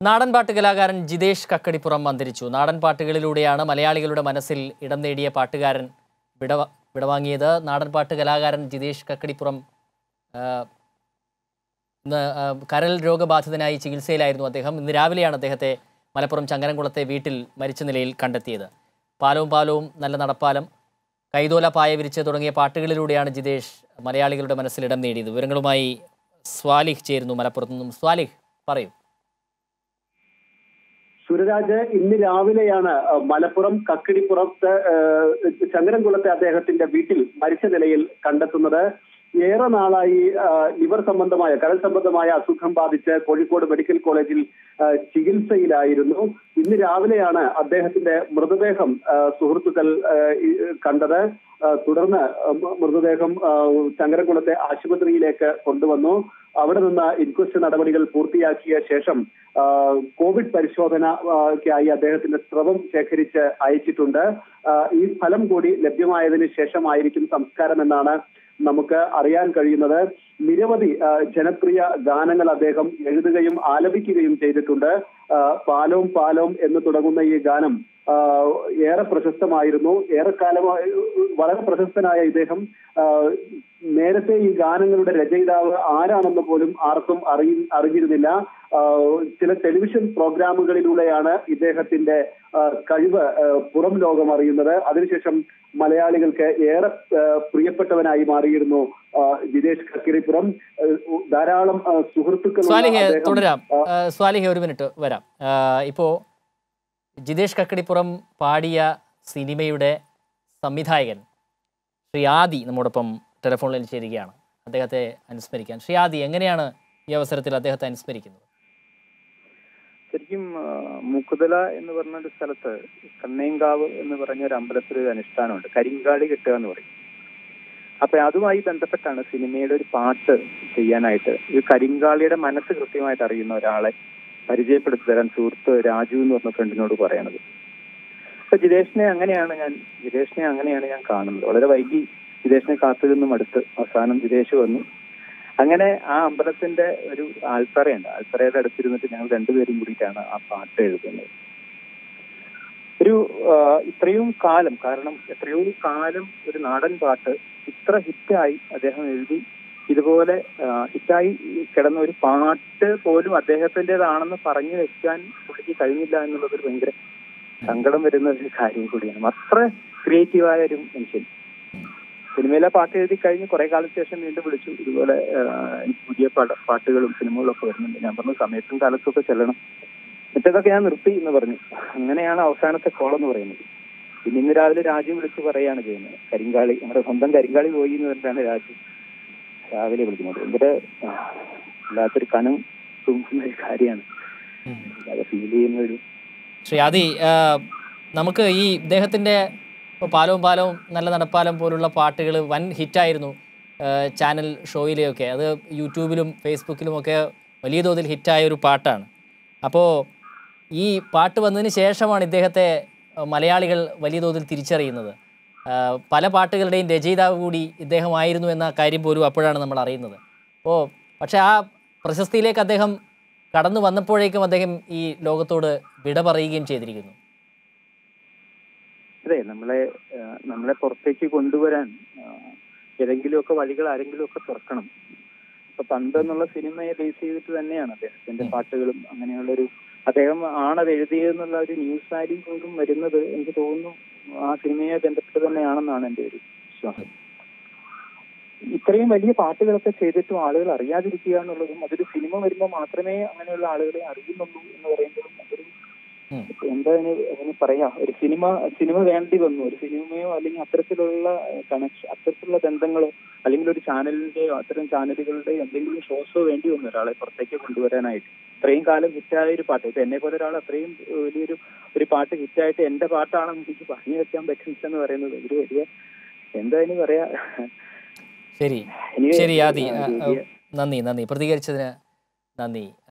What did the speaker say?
നാടൻ പാട്ട് കലാകാരൻ ജിതേഷ് കക്കടിപ്പുറം അന്തരിച്ചു നാടൻ പാട്ടുകളിലൂടെയാണ് മലയാളികളുടെ മനസ്സിൽ ഇടം നേടിയ പാട്ടുകാരൻ വിടവ വിടവാങ്ങിയത് നാടൻ പാട്ട് കലാകാരൻ ജിതേഷ് കക്കടിപ്പുറം ആ, ഇന്ന് ആ, കരൾ രോഗബാധിതനായി ചികിത്സയിലായിരുന്നു അദ്ദേഹം ഇന്ന് രാവിലെയാണ് അദ്ദേഹത്തെ മലപ്പുറം ചങ്ങരംകുളത്തെ വീട്ടിൽ മരിച്ച നിലയിൽ കണ്ടെത്തിയത് പാലവും പാലവും നല്ല നടപ്പാലം കൈതോല പായ വിരിച്ച് തുടങ്ങിയ പാട്ടുകളിലൂടെയാണ് ജിതേഷ് മലയാളികളുടെ മനസ്സിൽ ഇടം നേടിയത് വിവരങ്ങളുമായി സ്വാലിഹ് ചേരുന്നു മലപ്പുറത്തു നിന്നും സ്വാലിഹ് പറയൂ സുരരാജ് ഇന്ന് രാവിലെയാണ് അഹ്, മലപ്പുറം കക്കിടിപ്പുറത്ത് അഹ്, ചങ്ങരംകുളത്തെ അദ്ദേഹത്തിന്റെ വീട്ടിൽ മരിച്ച നിലയിൽ കണ്ടെത്തുന്നത് ഏറെ നാളായി അഹ്, ലിവർ സംബന്ധമായ കരൾ സംബന്ധമായ അസുഖം ബാധിച്ച് കോഴിക്കോട് മെഡിക്കൽ കോളേജിൽ അഹ്, ചികിത്സയിലായിരുന്നു ഇന്ന് രാവിലെയാണ് അദ്ദേഹത്തിന്റെ മൃതദേഹം അഹ്, സുഹൃത്തുക്കൾ അഹ്, ഈ, കണ്ടത് അഹ്, തുടർന്ന് അഹ്, മൃതദേഹം അഹ്, ചങ്ങരംകുളത്തെ ആശുപത്രിയിലേക്ക് കൊണ്ടുവന്നു അവിടെ നിന്ന് ഇൻക്വസ്റ്റ് നടപടികൾ പൂർത്തിയാക്കിയ ശേഷം ആ, കോവിഡ് പരിശോധനയ്ക്കായി അദ്ദേഹത്തിന്റെ സ്രവം ശേഖരിച്ച് അയച്ചിട്ടുണ്ട് ആ, ഈ ഫലം കൂടി ലഭ്യമായതിനു ശേഷമായിരിക്കും സംസ്കാരം എന്നാണ് നമുക്ക് അറിയാൻ കഴിയുന്നത് നിരവധി ആ, ജനപ്രിയ ഗാനങ്ങൾ അദ്ദേഹം എഴുതുകയും ആലപിക്കുകയും ചെയ്തിട്ടുണ്ട് ആ, പാലവും പാലവും എന്ന് തുടങ്ങുന്ന ഈ ഗാനം ആ, ഏറെ പ്രശസ്തമായിരുന്നു ഏറെക്കാലമായി വളരെ പ്രശസ്തനായ ഇദ്ദേഹം ആ, നേരത്തെ ഈ ഗാനങ്ങളുടെ രചയിതാവ് ആരാണെന്ന് പോലും ആർക്കും അറിയി അറിഞ്ഞിരുന്നില്ല ആ, ചില ടെലിവിഷൻ പ്രോഗ്രാമുകളിലൂടെയാണ് ഇദ്ദേഹത്തിന്റെ ആ, കഴിവ് ആ, പുറം ലോകം അറിയുന്നത് അതിനുശേഷം മലയാളികൾക്ക് ഏറെ ആ, പ്രിയപ്പെട്ടവനായി മാറിയിരുന്നു ആ, ജിതേഷ് കക്കിരിപ്പുറം ആ, ധാരാളം ആ, സുഹൃത്തുക്കളുള്ള സ്വാലിഹെ അദ്ദേഹം, തുടരാം ആ, ആ, സ്വാലിഹെ ഒരു മിനിറ്റ് വരാം ആ, ഇപ്പോ ജിതേഷ് കക്കടിപ്പുറം പാടിയ സിനിമയുടെ സംവിധായകൻ ശ്രീ ആദി നമ്മോടൊപ്പം ടെലിഫോണിൽ ചേരുകയാണ് അദ്ദേഹത്തെ അനുസ്മരിക്കാൻ ശ്രീ ആദി എങ്ങനെയാണ് ഈ അവസരത്തിൽ അദ്ദേഹത്തെ അനുസ്മരിക്കുന്നത് ശരിക്കും ആ, മുക്കുതല എന്ന് പറഞ്ഞ ഒരു സ്ഥലത്ത് കണ്ണേങ്കാവ് എന്ന് പറഞ്ഞ ഒരു അമ്പലത്തിൽ ഒരു അനുഷ്ഠാനമുണ്ട് കരിങ്കാളി കെട്ടുക എന്ന് പറയും അപ്പൊ അതുമായി ബന്ധപ്പെട്ടാണ് സിനിമയുടെ ഒരു പാട്ട് ചെയ്യാനായിട്ട് ഈ കരിങ്കാളിയുടെ മനസ്സ് കൃത്യമായിട്ട് അറിയുന്ന ഒരാളെ പരിചയപ്പെടുത്തി തരാൻ സുഹൃത്ത് രാജു എന്ന് പറഞ്ഞ ഫ്രണ്ടിനോട് പറയണത് അപ്പൊ ജിതേഷിനെ അങ്ങനെയാണ് ഞാൻ ജിതേഷിനെ അങ്ങനെയാണ് ഞാൻ കാണുന്നത് വളരെ വൈകി ജിതേഷിനെ കാത്തു നിന്നും അടുത്ത് അവസാനം ജിതേഷ് വന്നു അങ്ങനെ ആ അമ്പലത്തിന്റെ ഒരു ആൽത്തറയുണ്ട് ആൽത്തറയുടെ അടുത്തിരുന്നിട്ട് ഞങ്ങൾ രണ്ടുപേരും കൂടിയിട്ടാണ് ആ പാട്ട് എഴുതുന്നത് ഒരു ആ, ഇത്രയും കാലം കാരണം എത്രയോ കാലം ഒരു നാടൻ പാട്ട് ഇത്ര ഹിറ്റായി അദ്ദേഹം എഴുതി ഇതുപോലെ ആ, ഹിറ്റായി കിടന്ന ഒരു പാട്ട് പോലും അദ്ദേഹത്തിൻ്റെതാണെന്ന് പറഞ്ഞു വെക്കാൻ പുള്ളിക്ക് കഴിഞ്ഞില്ല എന്നുള്ളത് ഒരു ഭയങ്കര സങ്കടം വരുന്ന ഒരു കാര്യം കൂടിയാണ് അത്ര ക്രിയേറ്റീവായ ഒരു മനുഷ്യൻ സിനിമയിലെ പാട്ട് എഴുതി കഴിഞ്ഞ് കുറെ കാലത്തിന് ശേഷം വീണ്ടും വിളിച്ചു ഇതുപോലെ ആ, എനിക്ക് പുതിയ പാട- പാട്ടുകളും സിനിമകളും ഒക്കെ വരുന്നുണ്ട് ഞാൻ പറഞ്ഞു സമയത്തും കാലത്തും ഒക്കെ ചെല്ലണം മറ്റേതൊക്കെ ഞാൻ നിർത്തി എന്ന് പറഞ്ഞു അങ്ങനെയാണ് അവസാനത്തെ കോൾ എന്ന് പറയുന്നത് പിന്നെ ഇന്ന് രാവിലെ രാജ്യം വിളിച്ച് പറയുകയാണ് ചെയ്യുന്നത് കരിങ്കാളി നമ്മുടെ സ്വന്തം കരിങ്കാളി പോയി എന്ന് പറഞ്ഞിട്ടാണ് രാജ്യം രാവിലെ വിളിക്കുന്നത് ഭയങ്കര ആ, വല്ലാത്തൊരു കനം തുമ്പുന്ന ഒരു കാര്യമാണ് അത് ഫീൽ ചെയ്യുന്ന ഒരു ശ്രീ ആദി ആ, നമുക്ക് ഈ ഇദ്ദേഹത്തിൻ്റെ ഇപ്പോൾ പാലവും പാലവും നല്ല നടപ്പാലം പോലുള്ള പാട്ടുകൾ വൻ ഹിറ്റായിരുന്നു ആ, ചാനൽ ഷോയിലെയൊക്കെ അത് യൂട്യൂബിലും ഫേസ്ബുക്കിലുമൊക്കെ വലിയ തോതിൽ ഹിറ്റായ ഒരു പാട്ടാണ് അപ്പോൾ ഈ പാട്ട് വന്നതിന് ശേഷമാണ് ഇദ്ദേഹത്തെ ആ, മലയാളികൾ വലിയ തോതിൽ തിരിച്ചറിയുന്നത് ആ, പല പാട്ടുകളുടെയും രചയിതാവ് കൂടി ഇദ്ദേഹമായിരുന്നു എന്ന കാര്യം പോലും അപ്പോഴാണ് നമ്മൾ അറിയുന്നത് അപ്പോൾ പക്ഷേ ആ പ്രശസ്തിയിലേക്ക് അദ്ദേഹം കടന്നു വന്നപ്പോഴേക്കും അദ്ദേഹം ഈ ലോകത്തോട് വിട പറയുകയും ചെയ്തിരിക്കുന്നു അതെ നമ്മളെ ആ, നമ്മളെ പുറത്തേക്ക് കൊണ്ടുവരാൻ ആ, ഏതെങ്കിലുമൊക്കെ വഴികൾ ആരെങ്കിലും ഒക്കെ തുറക്കണം ഇപ്പൊ പണ്ട് എന്നുള്ള സിനിമയെ ബേസ് ചെയ്തിട്ട് തന്നെയാണ് അദ്ദേഹത്തിന്റെ ഉം. പാട്ടുകളും അങ്ങനെയുള്ളൊരു അദ്ദേഹം ആണത് എഴുതിയതെന്നുള്ള ഒരു ന്യൂസ് വാല്യൂ പോലും വരുന്നത് എനിക്ക് തോന്നുന്നു ആ സിനിമയെ ബന്ധപ്പെട്ട് തന്നെയാണെന്നാണ് എൻ്റെ ഒരു വിശ്വാസം ഇത്രയും വലിയ പാട്ടുകളൊക്കെ ചെയ്തിട്ടും ആളുകൾ അറിയാതിരിക്കുക എന്നുള്ളതും അതൊരു സിനിമ വരുമ്പോൾ മാത്രമേ അങ്ങനെയുള്ള ആളുകളെ അറിയുന്നുള്ളൂ എന്ന് പറയുമ്പോഴും അതൊരു ഉം. എന്താ അതിന് അതിന് പറയാ ഒരു സിനിമ സിനിമ വേണ്ടി വന്നു ഒരു സിനിമയോ അല്ലെങ്കിൽ അത്തരത്തിലുള്ള കണക്ഷൻ അത്തരത്തിലുള്ള ബന്ധങ്ങളോ അല്ലെങ്കിൽ ഒരു ചാനലിന്റെയോ അത്തരം ചാനലുകളുടെയോ എന്തെങ്കിലും ഷോസോ വേണ്ടി വന്നു ഒരാളെ പുറത്തേക്ക് കൊണ്ടുവരാനായിട്ട് ഇത്രയും കാലം ഹിറ്റായ ഒരു പാട്ട് ഇപ്പൊ എന്നെ പോലെ ഒരാൾ അത്രയും വലിയൊരു ഒരു പാട്ട് ഹിറ്റായിട്ട് എന്റെ പാട്ടാണെന്ന് എനിക്ക് പറഞ്ഞു വെക്കാൻ പറ്റുന്നില്ല എന്ന് പറയുന്നത് ഒരു വലിയ എന്താ അതിന് പറയാ ശരി എനിക്ക് ശരി ആദി ആ, ആ, ആ, വലിയ- നന്ദി നന്ദി പ്രതികരിച്ചതിന് നന്ദി